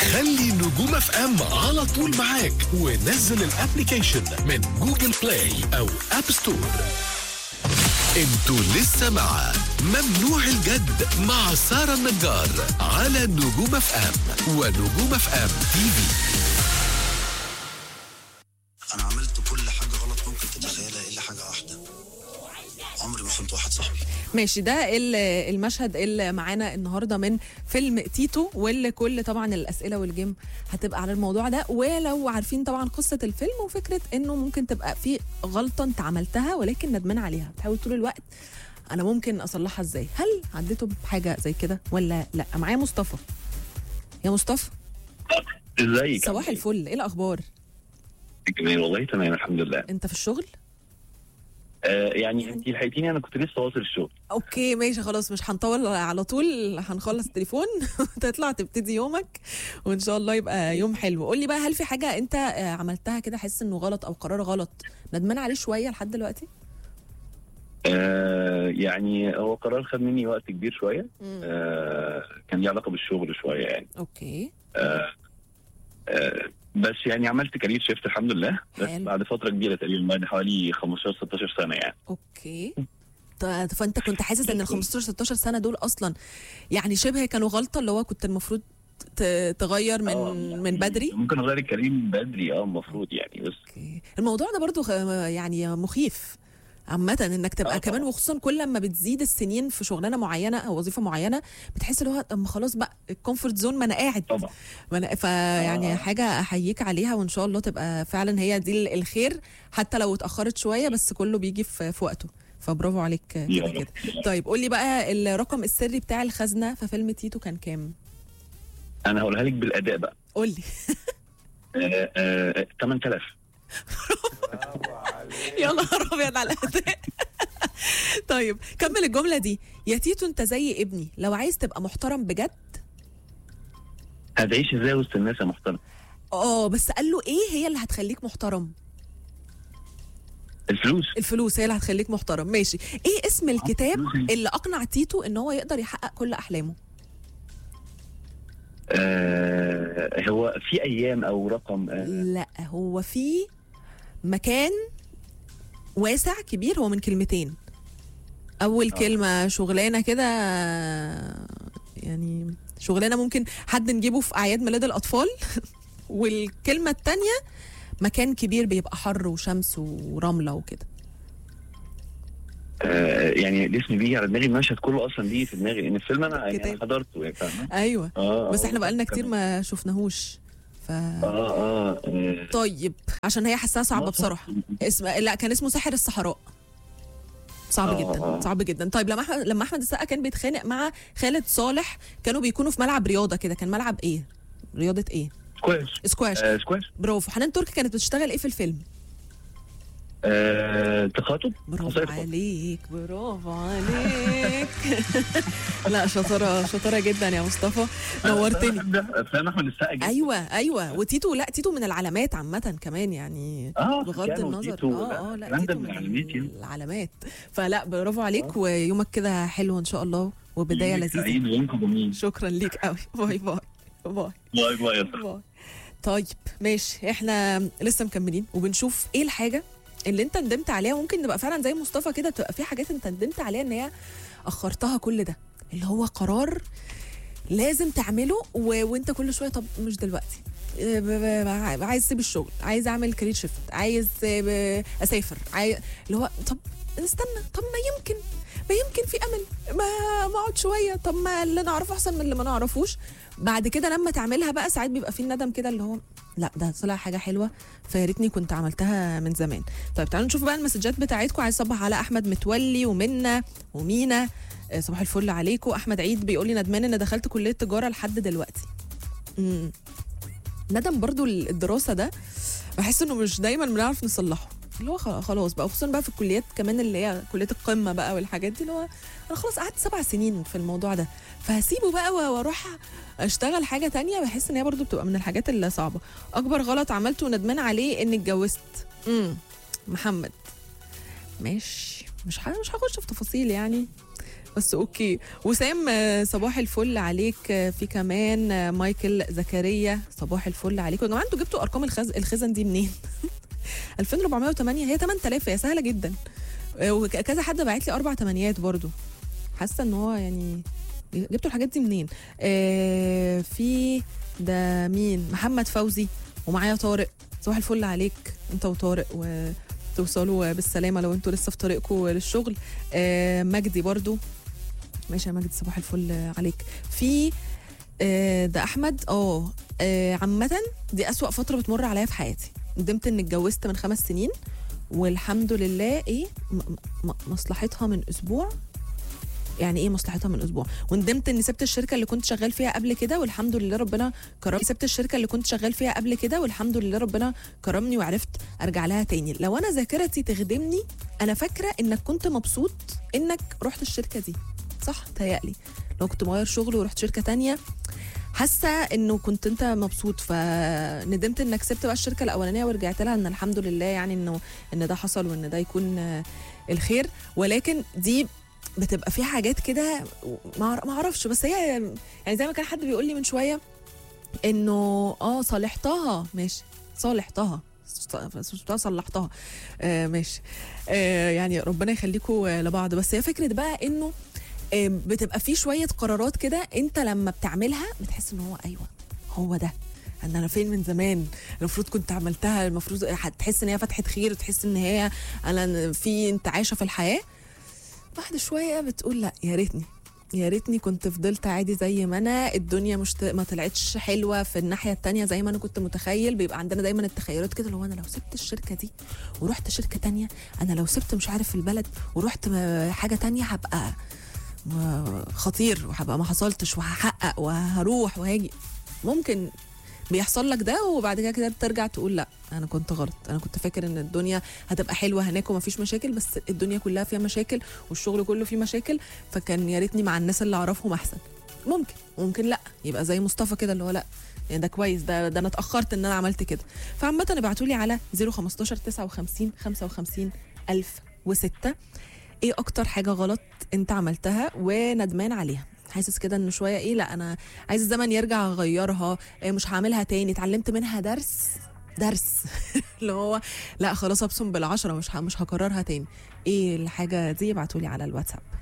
خلي نجوم اف ام على طول معاك ونزل الابليكيشن من جوجل بلاي او اب ستور انتوا لسه مع ممنوع الجد مع سارة النجار على نجوم اف ام ونجوم اف ام تي في انا عملت كل حاجه غلط ممكن تتخيلها الا حاجه واحده عمري ما خنت واحد صاحبي ماشي ده ال- المشهد اللي معانا النهارده من فيلم تيتو واللي كل طبعا الاسئله والجيم هتبقى على الموضوع ده ولو عارفين طبعا قصه الفيلم وفكره انه ممكن تبقى في غلطه انت عملتها ولكن ندمان عليها بتحاول طول الوقت انا ممكن اصلحها ازاي هل عديتوا بحاجه زي كده ولا لا معايا مصطفى يا مصطفى ازيك صباح الفل ايه الاخبار جميل والله تمام الحمد لله انت في الشغل آه يعني انت لحقتيني انا كنت لسه واصل الشغل اوكي ماشي خلاص مش هنطول على طول هنخلص التليفون تطلع تبتدي يومك وان شاء الله يبقى يوم حلو قول لي بقى هل في حاجه انت آه، عملتها كده حاسس انه غلط او قرار غلط ندمان عليه شويه لحد دلوقتي آه يعني هو قرار خد مني وقت كبير شويه مم. آه كان ليه علاقه بالشغل شويه يعني اوكي آه آه بس يعني عملت كارير شيفت الحمد لله بس حلو. بعد فتره كبيره تقريبا بعد حوالي 15 16 سنه يعني اوكي ط- فانت كنت حاسس ان ال 15 16 سنه دول اصلا يعني شبه كانوا غلطه اللي هو كنت المفروض ت- تغير من آه، من بدري ممكن اغير الكارير من بدري اه المفروض يعني بس اوكي الموضوع ده برضو خ- يعني مخيف عامة انك تبقى آه كمان طبعاً. وخصوصا كل ما بتزيد السنين في شغلانه معينه او وظيفه معينه بتحس اللي هو طب ما خلاص بقى الكومفورت زون ما انا قاعد طبعا ما أنا فيعني آه. حاجه احييك عليها وان شاء الله تبقى فعلا هي دي ال- الخير حتى لو اتاخرت شويه بس كله بيجي في, في وقته فبرافو عليك كده يا رب. كده طيب قول لي بقى الرقم السري بتاع الخزنه في فيلم تيتو كان كام انا هقولها لك بالاداء بقى قول لي آه آه 8000 يا نهار ابيض على الاداء طيب كمل الجمله دي يا تيتو انت زي ابني لو عايز تبقى محترم بجد هتعيش ازاي وسط الناس يا محترم اه بس قال له ايه هي اللي هتخليك محترم الفلوس الفلوس هي اللي هتخليك محترم ماشي ايه اسم الكتاب اللي اقنع تيتو ان هو يقدر يحقق كل احلامه آه هو في ايام او رقم آه لا هو في مكان واسع كبير هو من كلمتين اول كلمه شغلانه كده يعني شغلانه ممكن حد نجيبه في اعياد ميلاد الاطفال والكلمه التانية مكان كبير بيبقى حر وشمس ورمله وكده آه يعني الاسم بيجي على دماغي المشهد كله اصلا بيجي في دماغي لان الفيلم انا يعني كتاب. أنا حضرته يعني فاهمه ايوه اه بس آه، احنا بقالنا كتير كمان. ما شفناهوش ف اه اه آه. طيب عشان هي حاساها صعبه مصر. بصراحه اسم لا كان اسمه ساحر الصحراء صعب آه، جدا آه. صعب جدا طيب لما احمد لما احمد السقا كان بيتخانق مع خالد صالح كانوا بيكونوا في ملعب رياضه كده كان ملعب ايه رياضه ايه سكواش سكواش آه سكواش برافو حنان تركي كانت بتشتغل ايه في الفيلم آه تخاطب برافو قصير خالص. عليك برافو عليك لا شطاره شطاره جدا يا مصطفى نورتني ده افلام احمد السقا جدا ايوه ايوه وتيتو لا تيتو من العلامات عامه كمان يعني اه بغض كانوا النظر تيتو، اه اه لا الكلام ده تيتو من من العلامات يعني. العلامات فلا برافو عليك ويومك كده حلو ان شاء الله وبدايه يومك لذيذه سعيد ويومكم جميل شكرا ليك قوي باي باي باي باي باي يا صاحبي. باي طيب ماشي احنا لسه مكملين وبنشوف ايه الحاجه اللي انت ندمت عليها ممكن نبقى فعلا زي مصطفى كده تبقى في حاجات انت ندمت عليها ان هي اخرتها كل ده اللي هو قرار لازم تعمله و... وانت كل شويه طب مش دلوقتي اه ب- ب- عايز اسيب الشغل عايز اعمل كارير شيفت عايز اه ب- اسافر عايز اللي هو طب استنى طب ما يمكن ما يمكن في امل ما ما اقعد شويه طب ما اللي نعرفه احسن من اللي ما نعرفوش بعد كده لما تعملها بقى ساعات بيبقى في الندم كده اللي هو لا ده طلع حاجه حلوه فيا ريتني كنت عملتها من زمان طيب تعالوا نشوف بقى المسجات بتاعتكم عايز صبح على احمد متولي ومنى ومينا آه، صباح الفل عليكم احمد عيد بيقول لي ندمان ان دخلت كليه تجاره لحد دلوقتي امم ندم برضو الدراسه ده بحس انه مش دايما بنعرف نصلحه اللي هو خ- خلاص بقى خصوصا بقى في الكليات كمان اللي هي كليه القمه بقى والحاجات دي اللي هو انا خلاص قعدت سبع سنين في الموضوع ده فهسيبه بقى و- واروح اشتغل حاجه تانية بحس ان هي برضو بتبقى من الحاجات اللي صعبه اكبر غلط عملته وندمان عليه اني اتجوزت امم محمد ماشي مش ح... مش هخش في تفاصيل يعني بس اوكي وسام آه، صباح الفل عليك آه، في كمان آه، مايكل زكريا صباح الفل عليكم يا جماعه انتوا جبتوا ارقام الخز... الخزن دي منين 2408 هي 8000 هي سهله جدا آه، وكذا حد باعت لي اربع تمانيات برضو حاسه ان هو يعني جبتوا الحاجات دي منين آه في ده مين محمد فوزي ومعايا طارق صباح الفل عليك انت وطارق وتوصلوا بالسلامه لو انتوا لسه في طريقكم للشغل آه مجدي برضو ماشي يا مجدي صباح الفل عليك في آه ده احمد اه آه، عامه دي اسوا فتره بتمر عليا في حياتي ندمت اني اتجوزت من خمس سنين والحمد لله ايه م- م- مصلحتها من اسبوع يعني ايه مصلحتها من اسبوع وندمت اني سبت الشركه اللي كنت شغال فيها قبل كده والحمد لله ربنا كرمني سبت الشركه اللي كنت شغال فيها قبل كده والحمد لله ربنا كرمني وعرفت ارجع لها تاني لو انا ذاكرتي تخدمني انا فاكره انك كنت مبسوط انك رحت الشركه دي صح تهيألي لو كنت مغير شغل ورحت شركه تانية حاسه انه كنت انت مبسوط فندمت انك سبت بقى الشركه الاولانيه ورجعت لها ان الحمد لله يعني انه ان ده حصل وان ده يكون آه، الخير ولكن دي بتبقى فيها حاجات كده ما أعر- ما اعرفش بس هي يعني زي ما كان حد بيقول لي من شويه انه اه صالحتها ماشي صالحتها ص- صلحتها آه ماشي آه يعني ربنا يخليكم لبعض بس هي فكره بقى انه آه، بتبقى في شويه قرارات كده انت لما بتعملها بتحس ان هو ايوه هو ده ان انا فين من زمان المفروض كنت عملتها المفروض هتحس ان هي فتحه خير وتحس ان هي انا في انت عايشه في الحياه بعد شويه بتقول لا يا ريتني يا ريتني كنت فضلت عادي زي ما انا الدنيا مش ت... ما طلعتش حلوه في الناحيه التانية زي ما انا كنت متخيل بيبقى عندنا دايما التخيلات كده اللي هو انا لو سبت الشركه دي ورحت شركه تانية انا لو سبت مش عارف البلد ورحت م- حاجه تانية هبقى م- خطير وهبقى ما حصلتش وهحقق وهروح وهاجي ممكن بيحصل لك ده وبعد كده كده بترجع تقول لا انا كنت غلط انا كنت فاكر ان الدنيا هتبقى حلوه هناك ومفيش مشاكل بس الدنيا كلها فيها مشاكل والشغل كله فيه مشاكل فكان يا ريتني مع الناس اللي اعرفهم احسن ممكن ممكن لا يبقى زي مصطفى كده اللي هو لا يعني ده كويس ده ده انا اتاخرت ان انا عملت كده فعامه ابعتوا لي على 015 59 55 1006 ايه اكتر حاجه غلط انت عملتها وندمان عليها حاسس كده انه شويه ايه لا انا عايز الزمن يرجع اغيرها إيه مش هعملها تاني اتعلمت منها درس درس اللي هو لا خلاص ابصم بالعشره مش ه- مش هكررها تاني ايه الحاجه دي ابعتولي على الواتساب